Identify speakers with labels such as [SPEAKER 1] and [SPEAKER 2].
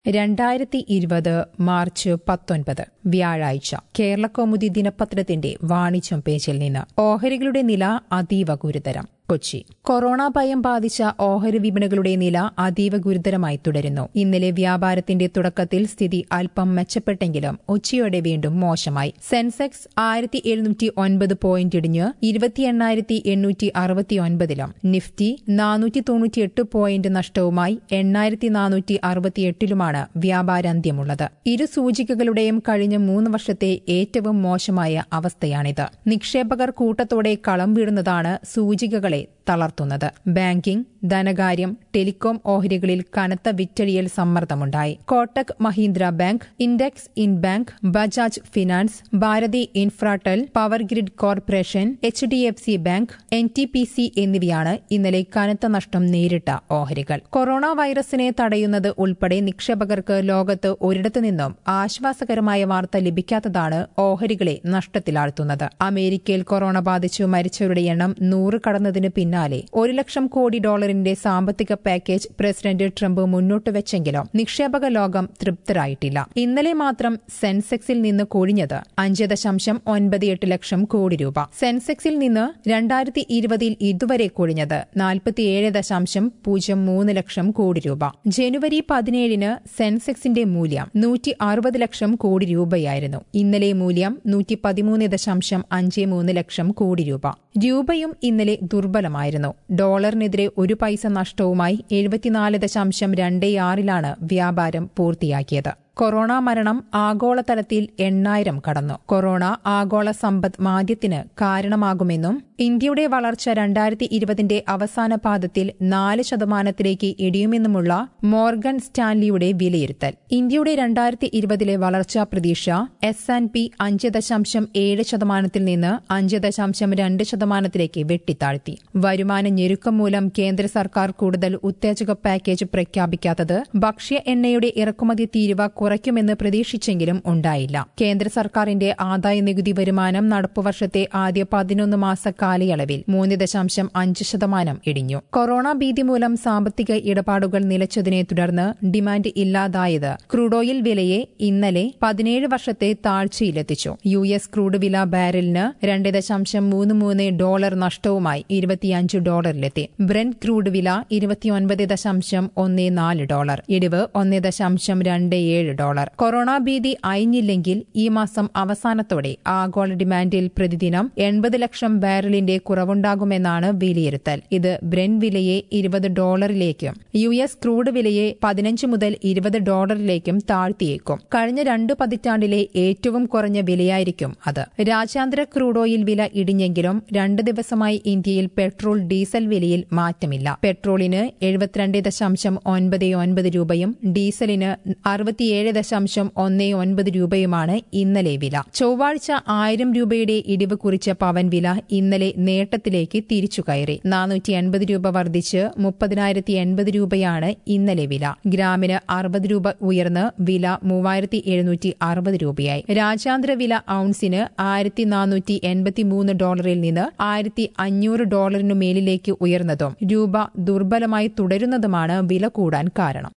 [SPEAKER 1] രണ്ടായിരത്തി ഇരുപത് മാർച്ച് പത്തൊൻപത് വ്യാഴാഴ്ച കേരളകൗമുദി ദിനപത്രത്തിന്റെ വാണിജ്യം പേജിൽ നിന്ന് ഓഹരികളുടെ നില അതീവ ഗുരുതരം കൊച്ചി കൊറോണ ഭയം ബാധിച്ച ഓഹരി വിപണികളുടെ നില അതീവ ഗുരുതരമായി തുടരുന്നു ഇന്നലെ വ്യാപാരത്തിന്റെ തുടക്കത്തിൽ സ്ഥിതി അല്പം മെച്ചപ്പെട്ടെങ്കിലും ഉച്ചയോടെ വീണ്ടും മോശമായി സെൻസെക്സ് ആയിരത്തി എഴുന്നൂറ്റി ഒൻപത് പോയിന്റ് ഇടിഞ്ഞ് ഇരുപത്തി എണ്ണായിരത്തി എണ്ണൂറ്റി അറുപത്തി ഒൻപതിലും നിഫ്റ്റി നാനൂറ്റി തൊണ്ണൂറ്റിയെട്ട് പോയിന്റ് നഷ്ടവുമായി എണ്ണായിരത്തി നാനൂറ്റി അറുപത്തിയെട്ടിലുമാണ് വ്യാപാരാന്ത്യമുള്ളത് ഇരു സൂചികകളുടെയും കഴിഞ്ഞ മൂന്ന് വർഷത്തെ ഏറ്റവും മോശമായ അവസ്ഥയാണിത് നിക്ഷേപകർ കൂട്ടത്തോടെ കളം വീടുന്നതാണ് സൂചികകളെ തളർത്തുന്നത് ബാങ്കിംഗ് ധനകാര്യം ടെലികോം ഓഹരികളിൽ കനത്ത വിറ്റഴിയൽ സമ്മർദ്ദമുണ്ടായി Kotak Mahindra bank IndusInd bank Bajaj finance Bharti Infratel power grid corporation H D F C bank N T P C എന്നിവയാണ് ഇന്നലെ കനത്ത നഷ്ടം നേരിട്ട ഓഹരികൾ കൊറോണ വൈറസിനെ തടയുന്നത് ഉൾപ്പെടെ നിക്ഷേപകർക്ക് ലോകത്ത് ഒരിടത്തു നിന്നും ആശ്വാസകരമായ വാർത്ത ലഭിക്കാത്തതാണ് ഓഹരികളെ നഷ്ടത്തിലാഴ്ത്തുന്നത് അമേരിക്കയിൽ കൊറോണ ബാധിച്ചു മരിച്ചവരുടെ എണ്ണം നൂറ് കടന്നതിന് പിന്നാലെ ഒരു ലക്ഷം കോടി ഡോളറിന്റെ സാമ്പത്തിക പാക്കേജ് പ്രസിഡന്റ് ട്രംപ് മുന്നോട്ട് വെച്ചെങ്കിലും നിക്ഷേപക ലോകം തൃപ്തരായിട്ടില്ല ഇന്നലെ മാത്രം സെൻസെക്സിൽ നിന്ന് കൊഴിഞ്ഞത് അഞ്ച് ദശാംശം ഒൻപത് എട്ട് ലക്ഷം കോടി രൂപ സെൻസെക്സിൽ നിന്ന് രണ്ടായിരത്തി ഇരുപതിൽ ഇതുവരെ കൊഴിഞ്ഞത് നാൽപ്പത്തിയേഴ് ദശാംശം പൂജ്യം മൂന്ന് ലക്ഷം കോടി രൂപ ജനുവരി പതിനേഴിന് സെൻസെക്സിന്റെ മൂല്യം നൂറ്റി അറുപത് ലക്ഷം കോടി രൂപയായിരുന്നു ഇന്നലെ മൂല്യം നൂറ്റി പതിമൂന്ന് ദശാംശം അഞ്ച് മൂന്ന് ലക്ഷം കോടി രൂപ രൂപയും ഇന്നലെ ദുർബലമായിരുന്നു ഡോളറിനെതിരെ ഒരു പൈസ നഷ്ടവുമായി എഴുപത്തിനാല് ദശാംശം രണ്ട് ആറിലാണ് വ്യാപാരം പൂർത്തിയാക്കിയത് കൊറോണ മരണം ആഗോളതലത്തിൽ എണ്ണായിരം കടന്നു കൊറോണ ആഗോള സമ്പദ് മാന്ദ്യത്തിന് കാരണമാകുമെന്നും ഇന്ത്യയുടെ വളർച്ച രണ്ടായിരത്തി ഇരുപതിന്റെ അവസാന പാദത്തിൽ നാല് ശതമാനത്തിലേക്ക് ഇടിയുമെന്നുമുള്ള മോർഗൻ സ്റ്റാൻലിയുടെ വിലയിരുത്തൽ ഇന്ത്യയുടെ രണ്ടായിരത്തി ഇരുപതിലെ വളർച്ചാ പ്രതീക്ഷ എസ് ആൻഡ് പി അഞ്ച് ദശാംശം ഏഴ് ശതമാനത്തിൽ നിന്ന് അഞ്ച് ദശാംശം രണ്ട് ശതമാനത്തിലേക്ക് വെട്ടിത്താഴ്ത്തി വരുമാന ഞെരുക്കം മൂലം കേന്ദ്ര സർക്കാർ കൂടുതൽ ഉത്തേജക പാക്കേജ് പ്രഖ്യാപിക്കാത്തത് ഭക്ഷ്യ എണ്ണയുടെ ഇറക്കുമതി തീരുവ കുറയ്ക്കുമെന്ന് പ്രതീക്ഷിച്ചെങ്കിലും ഉണ്ടായില്ല കേന്ദ്ര സർക്കാരിന്റെ ആദായ നികുതി വരുമാനം നടപ്പുവർഷത്തെ ആദ്യ പതിനൊന്ന് മാസ കാലയളവിൽ മൂന്ന് ദശാംശം അഞ്ച് ശതമാനം ഇടിഞ്ഞു കൊറോണ ഭീതി മൂലം സാമ്പത്തിക ഇടപാടുകൾ നിലച്ചതിനെ തുടർന്ന് ഡിമാൻഡ് ഇല്ലാതായത് ക്രൂഡ് ഓയിൽ വിലയെ ഇന്നലെ പതിനേഴ് വർഷത്തെ താഴ്ചയിലെത്തിച്ചു യു എസ് ക്രൂഡ് വില ബാരലിന് രണ്ട് ദശാംശം മൂന്ന് മൂന്ന് ഡോളർ നഷ്ടവുമായി ഇരുപത്തിയഞ്ച് ഡോളറിലെത്തി ബ്രെന്റ് ക്രൂഡ് വില ഇരുപത്തിയൊൻപത് ദശാംശം ഒന്ന് നാല് ഡോളർ ഇടിവ് ഒന്ന് ദശാംശം രണ്ട് ഏഴ് ഡോളർ കൊറോണ ഭീതി അയഞ്ഞില്ലെങ്കിൽ ഈ മാസം അവസാനത്തോടെ ആഗോള ഡിമാൻഡിൽ പ്രതിദിനം എൺപത് ലക്ഷം ബാരലിന്റെ കുറവുണ്ടാകുമെന്നാണ് വിലയിരുത്തൽ ഇത് ബ്രെൻ വിലയെ ഇരുപത് ഡോളറിലേക്കും യു എസ് ക്രൂഡ് വിലയെ പതിനഞ്ച് മുതൽ ഇരുപത് ഡോളറിലേക്കും താഴ്ത്തിയേക്കും കഴിഞ്ഞ രണ്ടു പതിറ്റാണ്ടിലെ ഏറ്റവും കുറഞ്ഞ വിലയായിരിക്കും അത് രാജ്യാന്തര ക്രൂഡ് ഓയിൽ വില ഇടിഞ്ഞെങ്കിലും രണ്ട് ദിവസമായി ഇന്ത്യയിൽ പെട്രോൾ ഡീസൽ വിലയിൽ മാറ്റമില്ല പെട്രോളിന് എഴുപത്തിരണ്ട് ദശാംശം ഒൻപത് ഒൻപത് രൂപയും ഡീസലിന് അറുപത്തിയേഴ് ദശാംശം ഒന്ന് ഒൻപത് രൂപയുമാണ് ഇന്നലെ വില ചൊവ്വാഴ്ച ആയിരം രൂപയുടെ ഇടിവ് കുറിച്ച പവൻ വില ഇന്നലെ നേട്ടത്തിലേക്ക് തിരിച്ചു കയറി നാനൂറ്റി എൺപത് രൂപ വർദ്ധിച്ച് മുപ്പതിനായിരത്തി എൺപത് രൂപയാണ് ഇന്നലെ വില ഗ്രാമിന് അറുപത് രൂപ ഉയർന്ന് വില മൂവായിരത്തി എഴുന്നൂറ്റി അറുപത് രൂപയായി രാജ്യാന്തര വില ഔൺസിന് ആയിരത്തി നാനൂറ്റി എൺപത്തിമൂന്ന് ഡോളറിൽ നിന്ന് ആയിരത്തി അഞ്ഞൂറ് ഡോളറിനു മേലിലേക്ക് ഉയർന്നതും രൂപ ദുർബലമായി തുടരുന്നതുമാണ് വില കൂടാൻ കാരണം